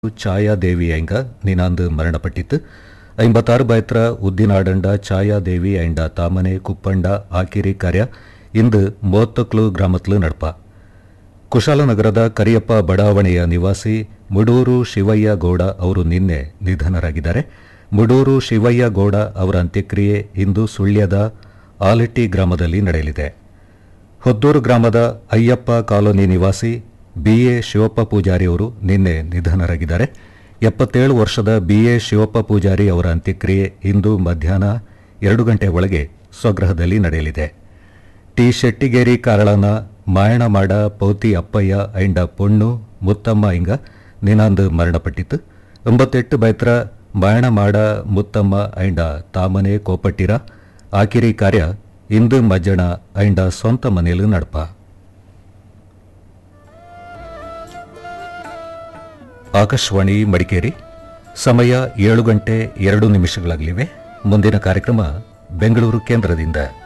ಛಾಯಾದೇವಿ ಐಂಗ ನಿನಾಂದು ಮರಣಪಟ್ಟಿತ್ತು ಐಂಬತ್ತಾರು ಬೈತ್ರ ಉದ್ದಿನಾಡಂಡ ಛಾಯಾದೇವಿ ಐಂಡ ತಾಮನೆ ಕುಪ್ಪಂಡ ಆಕಿರಿ ಕಾರ್ಯ ಇಂದು ಮೋತ್ತಕ್ಲು ಗ್ರಾಮತ್ಲು ನಡ್ಪ ಕುಶಾಲನಗರದ ಕರಿಯಪ್ಪ ಬಡಾವಣೆಯ ನಿವಾಸಿ ಮುಡೂರು ಶಿವಯ್ಯ ಗೌಡ ಅವರು ನಿನ್ನೆ ನಿಧನರಾಗಿದ್ದಾರೆ ಮುಡೂರು ಶಿವಯ್ಯ ಗೌಡ ಅವರ ಅಂತ್ಯಕ್ರಿಯೆ ಇಂದು ಸುಳ್ಯದ ಆಲಟ್ಟಿ ಗ್ರಾಮದಲ್ಲಿ ನಡೆಯಲಿದೆ ಹೊದ್ದೂರು ಗ್ರಾಮದ ಅಯ್ಯಪ್ಪ ಕಾಲೋನಿ ನಿವಾಸಿ ಬಿಎ ಶಿವಪ್ಪ ಪೂಜಾರಿ ಅವರು ನಿನ್ನೆ ನಿಧನರಾಗಿದ್ದಾರೆ ಎಪ್ಪತ್ತೇಳು ವರ್ಷದ ಬಿಎ ಶಿವಪ್ಪ ಪೂಜಾರಿ ಅವರ ಅಂತ್ಯಕ್ರಿಯೆ ಇಂದು ಮಧ್ಯಾಹ್ನ ಎರಡು ಗಂಟೆ ಒಳಗೆ ಸ್ವಗೃಹದಲ್ಲಿ ನಡೆಯಲಿದೆ ಟಿ ಶೆಟ್ಟಿಗೇರಿ ಕಾರಳನ ಮಾಯಣಮಾಡ ಪೌತಿ ಅಪ್ಪಯ್ಯ ಐಂಡ ಪೊಣ್ಣು ಮುತ್ತಮ್ಮ ಇಂಗ ನಿನಾಂದು ಮರಣಪಟ್ಟಿತ್ತು ಒಂಬತ್ತೆಟ್ಟು ಬೈತ್ರ ಮಾಯಣಮಾಡ ಮುತ್ತಮ್ಮ ಐಂಡ ತಾಮನೆ ಕೋಪಟ್ಟಿರ ಆಕಿರಿ ಕಾರ್ಯ ಇಂದು ಮಜ್ಜಣ ಐಂಡ ಸ್ವಂತ ಮನೆಯಲ್ಲಿ ನಡಪ ಆಕಾಶವಾಣಿ ಮಡಿಕೇರಿ ಸಮಯ ಏಳು ಗಂಟೆ ಎರಡು ನಿಮಿಷಗಳಾಗಲಿವೆ ಮುಂದಿನ ಕಾರ್ಯಕ್ರಮ ಬೆಂಗಳೂರು ಕೇಂದ್ರದಿಂದ